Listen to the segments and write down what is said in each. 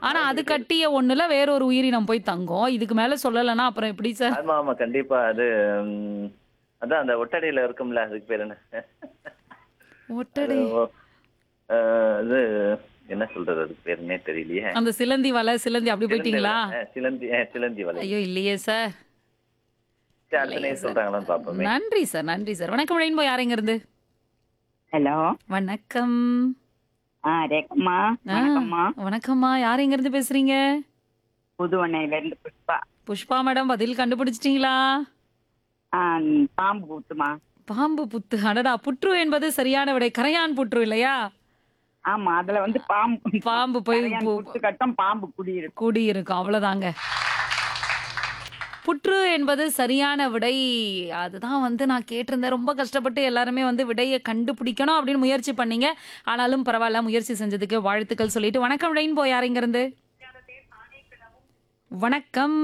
ஆனா அது கட்டிய ஒண்ணுல வேற ஒரு உயிரினம் போய் தங்கும் இதுக்கு மேல சொல்லலைன்னா அப்புறம் எப்படி சார் ஆமா ஆமா கண்டிப்பா அது ம், அதான் அந்த ஒட்டடையில இருக்கும்ல அதுக்கு பேர் என்ன ஒட்டடை ஓ, அஹ், இது என்ன சொல்றது அதுக்கு பேருன்னே தெரியலையே அந்த சிலந்தி வலை சிலந்தி அப்படி போயிட்டீங்களா அஹ், சிலந்தி அஹ், சிலந்தி வலை ஐயோ இல்லையே சார் சரி, அடுத்த நேரம் சொல்றாங்களான்னு பாப்போமே நன்றி சார் நன்றி சார் வணக்கம் ரெயின்போ யாருங்க இருந்து ஹலோ வணக்கம் ஆ ரேக்கம்மா ஆ, வணக்கம்மா வணக்கம்மா யார் எங்க இருந்து பேசுறீங்க புதுவண்ணையில இருந்து புஷ்பா புஷ்பா மேடம் பதில் கண்டுபிடிச்சிட்டீங்களா ஆ பாம்பு கூத்துமா பாம்பு புத்து அடடா புற்று என்பது சரியான விடை கரையான் புற்று இல்லையா ஆமா அதுல வந்து பாம்பு பாம்பு போய் கரையான் பு- புத்து கட்டம் பாம்பு குடியிருக்கும் கூடி இருக்கும் அவ்வளவுதாங்க புற்று என்பது சரியான விடை அதுதான் வந்து நான் கேட்டிருந்தேன் ரொம்ப கஷ்டப்பட்டு எல்லாருமே வந்து விடையை கண்டுபிடிக்கணும் அப்படின்னு முயற்சி பண்ணீங்க ஆனாலும் பரவாயில்ல முயற்சி செஞ்சதுக்கு வாழ்த்துக்கள் சொல்லிட்டு வணக்கம் ரெயின்போ யாருங்க இருந்து வணக்கம்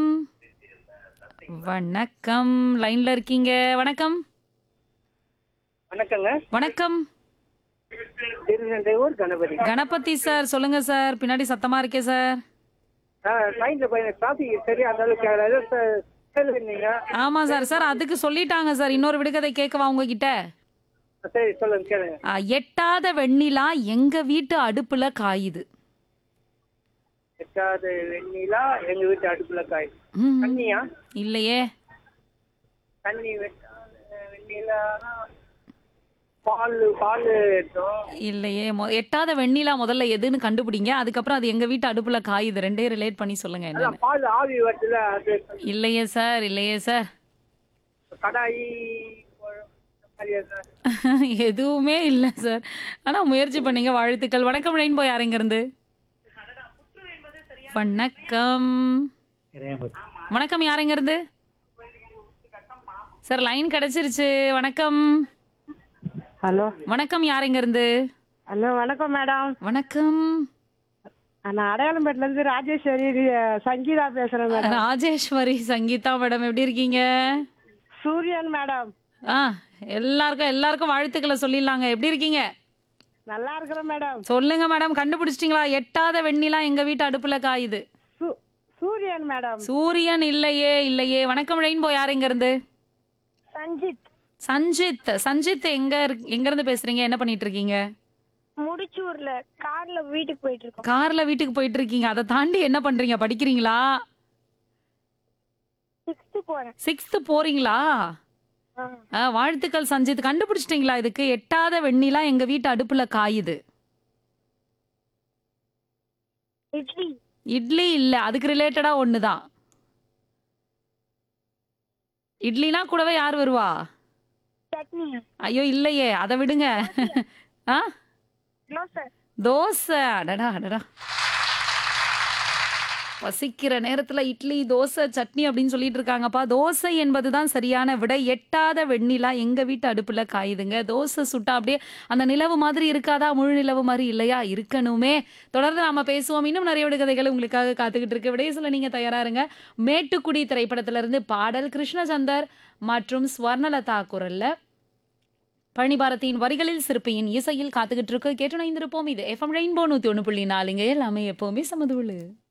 வணக்கம் லைன்ல இருக்கீங்க வணக்கம் வணக்கங்க வணக்கம் திருநெல்வேலூர் கணபதி கணபதி சார் சொல்லுங்க சார் பின்னாடி சத்தமா இருக்கே சார் ட்ரெயின்ல போய் டிராஃபிக் சரியா அந்த அளவுக்கு ஏதோ சொல்லுங்க ஆமா சார் சார் அதுக்கு சொல்லிட்டாங்க சார் இன்னொரு விடுகதை கேட்கவா உங்ககிட்ட சரி சொல்லுங்க கேளுங்க ஆ, எட்டாத வெண்ணிலா எங்க வீட்டு அடுப்புல காயுது எட்டாவது வெண்ணிலா எங்க வீட்டு அடுப்புல காய் ம், தண்ணியா இல்லையே தண்ணி வெட்டாத வெண்ணிலா பால் பால் எடுத்தோம் இல்லையே மொ- எட்டாத வெண்ணிலா முதல்ல எதுன்னு கண்டுபிடிங்க அதுக்கப்புறம் அது எங்க வீட்டு அடுப்புல காயுது ரெண்டே ரிலேட் பண்ணி சொல்லுங்க அதான் என்னன்னு பால் ஆவி வருதுல அது இல்லையே சார் இல்லையே சார் கடாயி இந்த மாதிரி எதுனா? எதுவுமே இல்லை சார் ஆனா முயற்சி பண்ணீங்க வாழ்த்துக்கள் வணக்கம் ரெயின்போ யாருங்க இருந்து வணக்கம் வணக்கம் யாருங்க இருந்து சார் லைன் கிடைச்சிருச்சு வணக்கம் ஹலோ வணக்கம் யாருங்க இருந்து ஹலோ வணக்கம் மேடம் வணக்கம் நான் அடையாளம்பேட்டில இருந்து ராஜேஸ்வரி ரி- சங்கீதா பேசுறேன் மேடம் ராஜேஸ்வரி சங்கீதா மேடம் எப்படி இருக்கீங்க சூரியன் மேடம் ஆ எல்லாருக்கும் எல்லாருக்கும் வாழ்த்துக்களை சொல்லிடலாங்க எப்படி இருக்கீங்க நல்லா இருக்கிறேன் மேடம் சொல்லுங்க மேடம் கண்டுபிடிச்சிட்டீங்களா எட்டாத வெண்ணிலா எங்க வீட்டு அடுப்புல காயுது சூ- சூரியன் மேடம் சூரியன் இல்லையே இல்லையே வணக்கம் ரெயின்போ யார் எங்க இருந்து சஞ்சித் சஞ்சித் சஞ்சித் எங்க இருக்- எங்க இருந்து பேசுறீங்க என்ன பண்ணிட்டு இருக்கீங்க முடிச்சூர்ல கார்ல வீட்டுக்கு போயிட்டு இருக்கோம் கார்ல வீட்டுக்கு போயிட்டு இருக்கீங்க அதை தாண்டி என்ன பண்றீங்க படிக்கிறீங்களா சிக்ஸ்த் போறேன் சிக்ஸ்த் போறீங்களா ஆ. ஆ, வாழ்த்துக்கள் சஞ்சித் கண்டுபிடிச்சிட்டீங்களா இதுக்கு எட்டாத வெண்ணிலா எங்க வீட்டு அடுப்புல காயுது இட்லி இட்லி இல்ல அதுக்கு ரிலேட்டடா ஒண்ணுதான் இட்லினா கூடவே யார் வருவா சட்னி ஐயோ இல்லையே அதை விடுங்க ஆ தோசை தோசை அடடா அடடா பசிக்கிற நேரத்துல இட்லி தோசை சட்னி அப்படின்னு சொல்லிட்டு இருக்காங்கப்பா தோசை என்பதுதான் சரியான விட எட்டாத வெண்ணிலா எங்க வீட்டு அடுப்புல காயுதுங்க தோசை சுட்டா அப்படியே அந்த நிலவு மாதிரி இருக்காதா முழு நிலவு மாதிரி இல்லையா இருக்கணுமே தொடர்ந்து நாம பேசுவோம் இன்னும் நிறைய விடுகதைகள் உங்களுக்காக காத்துக்கிட்டு இருக்கு விடைய சொல்ல நீங்க தயாரா இருங்க மேட்டுக்குடி திரைப்படத்துல இருந்து பாடல் கிருஷ்ணசந்தர் மற்றும் ஸ்வர்ணலதா குரல்ல பழனிபாரதியின் வரிகளில் சிற்பியின் இசையில் காத்துக்கிட்டு இருக்கு கேட்டு இணைந்திருப்போம் இது எஃப்எம் ரெயின்போ நூத்தி ஒன்று புள்ளி நாலுங்க எல்லாமே எப்பவுமே சமதுள்ளு